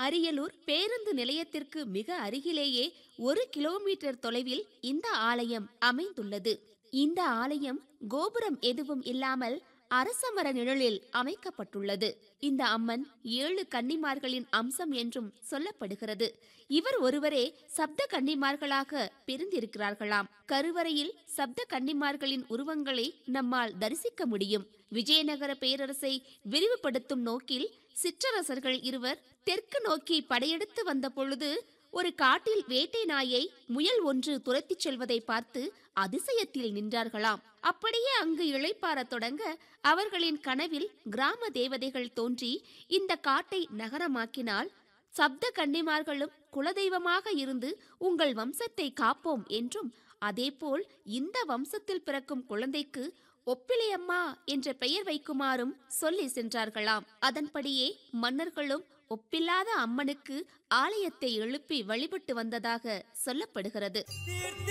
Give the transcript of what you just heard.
அரியலூர் பேருந்து நிலையத்திற்கு மிக அருகிலேயே ஒரு கிலோமீட்டர் தொலைவில் இந்த ஆலயம் அமைந்துள்ளது இந்த ஆலயம் கோபுரம் எதுவும் இல்லாமல் அரசமர நிழலில் அமைக்கப்பட்டுள்ளது இந்த அம்மன் ஏழு கன்னிமார்களின் அம்சம் என்றும் சொல்லப்படுகிறது இவர் ஒருவரே சப்த கன்னிமார்களாக பிரிந்திருக்கிறார்களாம் கருவறையில் சப்த கன்னிமார்களின் உருவங்களை நம்மால் தரிசிக்க முடியும் விஜயநகர பேரரசை விரிவுபடுத்தும் நோக்கில் சிற்றரசர்கள் இருவர் தெற்கு நோக்கி படையெடுத்து வந்த பொழுது ஒரு காட்டில் வேட்டை நாயை முயல் ஒன்று துரத்திச் செல்வதை பார்த்து அதிசயத்தில் நின்றார்களாம் அப்படியே அங்கு இளைப்பாறத் தொடங்க அவர்களின் கனவில் கிராம தேவதைகள் தோன்றி இந்த காட்டை நகரமாக்கினால் சப்த கன்னிமார்களும் குலதெய்வமாக இருந்து உங்கள் வம்சத்தை காப்போம் என்றும் அதேபோல் இந்த வம்சத்தில் பிறக்கும் குழந்தைக்கு ஒப்பிலியம்மா என்ற பெயர் வைக்குமாறும் சொல்லி சென்றார்களாம் அதன்படியே மன்னர்களும் ஒப்பில்லாத அம்மனுக்கு ஆலயத்தை எழுப்பி வழிபட்டு வந்ததாக சொல்லப்படுகிறது தீர்த்த